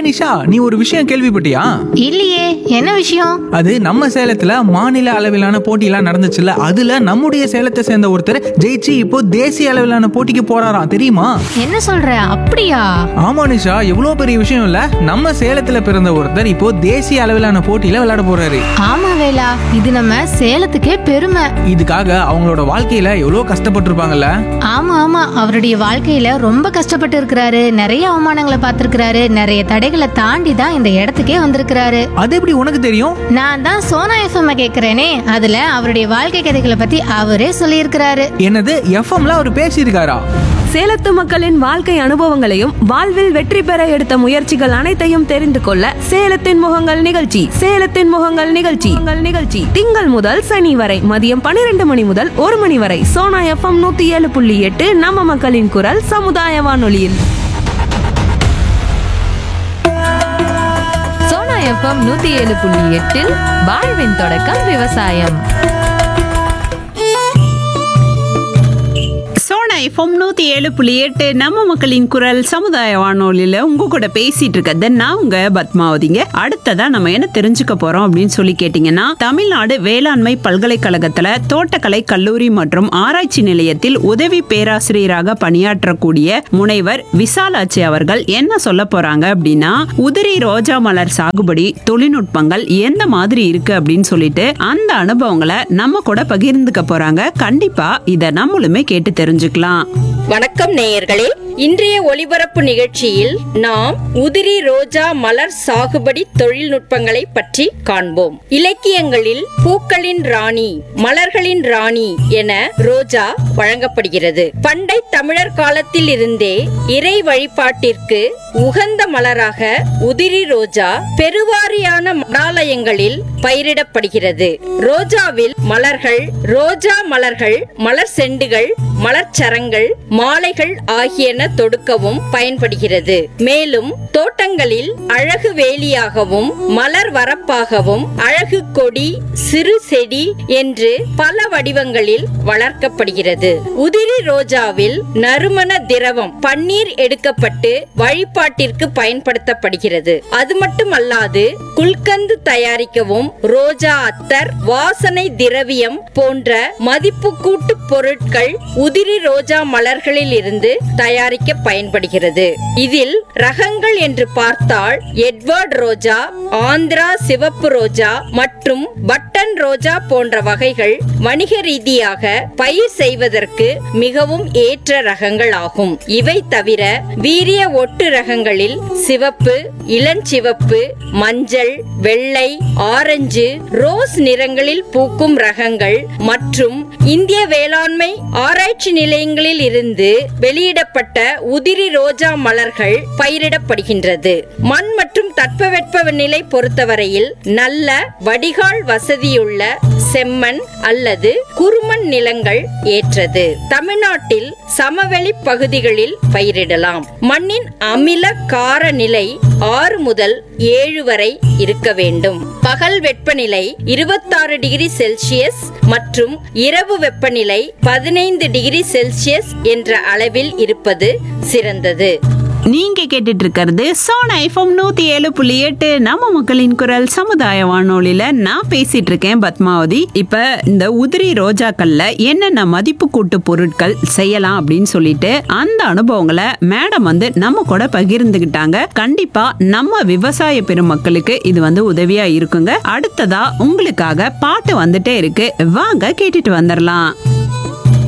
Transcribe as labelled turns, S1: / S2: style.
S1: நிஷா நீ ஒரு விஷயம் கேள்விப்பட்டியா
S2: இல்லையே என்ன விஷயம்
S1: அது நம்ம சேலத்துல மாநில அளவிலான போட்டியெல்லாம் நடந்துச்சுல்ல அதுல நம்முடைய சேலத்தை சேர்ந்த ஒருத்தர் ஜெயிச்சு இப்போ தேசிய அளவிலான போட்டிக்கு போறாராம் தெரியுமா
S2: என்ன சொல்ற அப்படியா
S1: ஆமா நிஷா எவ்வளவு பெரிய விஷயம் இல்ல நம்ம சேலத்துல பிறந்த ஒருத்தர் இப்போ தேசிய அளவிலான போட்டியில விளையாட போறாரு
S2: ஆமா வேலா இது நம்ம சேலத்துக்கே பெருமை
S1: இதுக்காக அவங்களோட வாழ்க்கையில எவ்வளவு கஷ்டப்பட்டிருப்பாங்கல்ல
S2: ஆமா ஆமா அவருடைய வாழ்க்கையில ரொம்ப கஷ்டப்பட்டு இருக்கிறாரு நிறைய அவமானங்களை பார்த்திருக்கிறாரு நிறைய தடைகளை தாண்டி தான் இந்த இடத்துக்கே வந்திருக்கிறாரு
S1: அது எப்படி உனக்கு தெரியும்
S2: நான் தான் சோனா எஃப்எம் கேக்குறேனே அதுல அவருடைய வாழ்க்கை கதைகளை பத்தி அவரே சொல்லியிருக்கிறாரு
S1: என்னது எஃப்எம்ல அவர் பேசியிருக்காரா
S3: சேலத்து மக்களின் வாழ்க்கை அனுபவங்களையும் வாழ்வில் வெற்றி பெற எடுத்த முயற்சிகள் அனைத்தையும் தெரிந்து கொள்ள சேலத்தின் முகங்கள் நிகழ்ச்சி சேலத்தின் முகங்கள் நிகழ்ச்சி உங்கள் நிகழ்ச்சி திங்கள் முதல் சனி வரை மதியம் பன்னிரண்டு மணி முதல் ஒரு மணி வரை சோனா எஃப்எம் நூத்தி ஏழு புள்ளி எட்டு நம்ம மக்களின் குரல் சமுதாய வானொலியில்
S4: சோனா எஃப்எம் நூத்தி ஏழு புள்ளி எட்டில் வாழ்வின் தொடக்கம் விவசாயம்
S5: சோனா எஃப்எம் நூத்தி ஏழு புள்ளி எட்டு நம்ம மக்களின் குரல் சமுதாய வானொலியில உங்க கூட பேசிட்டு இருக்கிறது நான் உங்க பத்மாவதிங்க அடுத்ததா நம்ம என்ன தெரிஞ்சுக்க போறோம் அப்படின்னு சொல்லி கேட்டீங்கன்னா தமிழ்நாடு வேளாண்மை பல்கலைக்கழகத்துல தோட்டக்கலை கல்லூரி மற்றும் ஆராய்ச்சி நிலையத்தில் உதவி பேராசிரியராக பணியாற்றக்கூடிய முனைவர் விசாலாட்சி அவர்கள் என்ன சொல்ல போறாங்க அப்படின்னா உதிரி ரோஜா மலர் சாகுபடி தொழில்நுட்பங்கள் எந்த மாதிரி இருக்கு அப்படின்னு சொல்லிட்டு அந்த அனுபவங்களை நம்ம கூட பகிர்ந்துக்க போறாங்க கண்டிப்பா இத நம்மளுமே கேட்டு தெரிஞ்சுக்கலாம்
S6: வணக்கம் நேயர்களே இன்றைய ஒலிபரப்பு நிகழ்ச்சியில் நாம் உதிரி ரோஜா மலர் சாகுபடி தொழில்நுட்பங்களை பற்றி காண்போம் இலக்கியங்களில் பூக்களின் ராணி மலர்களின் ராணி என ரோஜா வழங்கப்படுகிறது பண்டை தமிழர் காலத்தில் இருந்தே இறை வழிபாட்டிற்கு உகந்த மலராக உதிரி ரோஜா பெருவாரியான மடாலயங்களில் பயிரிடப்படுகிறது ரோஜாவில் மலர்கள் ரோஜா மலர்கள் மலர் செண்டுகள் மலர்ச்சரங்கள் மாலைகள் ஆகியன தொடுக்கவும் பயன்படுகிறது மேலும் தோட்டங்களில் அழகு வேலியாகவும் மலர் வரப்பாகவும் அழகு கொடி சிறு செடி என்று பல வடிவங்களில் வளர்க்கப்படுகிறது உதிரி ரோஜாவில் நறுமண திரவம் பன்னீர் எடுக்கப்பட்டு வழிபாட்டிற்கு பயன்படுத்தப்படுகிறது அது மட்டுமல்லாது குல்கந்து தயாரிக்கவும் ரோஜா அத்தர் வாசனை திரவியம் போன்ற மதிப்பு கூட்டு பொருட்கள் உதிரி ரோஜா மலர்களில் இருந்து தயாரிக்க பயன்படுகிறது இதில் ரகங்கள் என்று பார்த்தால் எட்வர்ட் ரோஜா ஆந்திரா சிவப்பு ரோஜா மற்றும் பட்டன் ரோஜா போன்ற வகைகள் வணிக ரீதியாக பயிர் செய்வதற்கு மிகவும் ஏற்ற ரகங்கள் ஆகும் இவை தவிர வீரிய ஒட்டு ரகங்களில் சிவப்பு இளஞ்சிவப்பு மஞ்சள் வெள்ளை ஆரஞ்சு ரோஸ் நிறங்களில் பூக்கும் ரகங்கள் மற்றும் இந்திய வேளாண்மை ஆராய்ச்சி நிலையங்களில் இருந்து வெளியிடப்பட்ட உதிரி ரோஜா மலர்கள் பயிரிடப்படுகின்றது மண் மற்றும் தட்பவெட்ப நிலை பொறுத்தவரையில் நல்ல வடிகால் வசதியுள்ள செம்மண் அல்லது குறுமண் நிலங்கள் ஏற்றது தமிழ்நாட்டில் சமவெளி பகுதிகளில் பயிரிடலாம் மண்ணின் அமில கார நிலை ஆறு முதல் ஏழு வரை இருக்க வேண்டும் பகல் வெப்பநிலை இருபத்தாறு டிகிரி செல்சியஸ் மற்றும் இரவு வெப்பநிலை பதினைந்து டிகிரி செல்சியஸ் என்ற அளவில் இருப்பது சிறந்தது
S5: நீங்க கேட்டுட்டு இருக்கிறது சோனா எஃப்எம் நூத்தி ஏழு புள்ளி எட்டு நம்ம மக்களின் குரல் சமுதாய வானொலியில நான் பேசிட்டு இருக்கேன் பத்மாவதி இப்ப இந்த உதிரி ரோஜாக்கள்ல என்னென்ன மதிப்பு கூட்டு பொருட்கள் செய்யலாம் அப்படின்னு சொல்லிட்டு அந்த அனுபவங்களை மேடம் வந்து நம்ம கூட பகிர்ந்துகிட்டாங்க கண்டிப்பா நம்ம விவசாய பெருமக்களுக்கு இது வந்து உதவியா இருக்குங்க அடுத்ததா உங்களுக்காக பாட்டு வந்துட்டே இருக்கு வாங்க கேட்டுட்டு வந்துடலாம்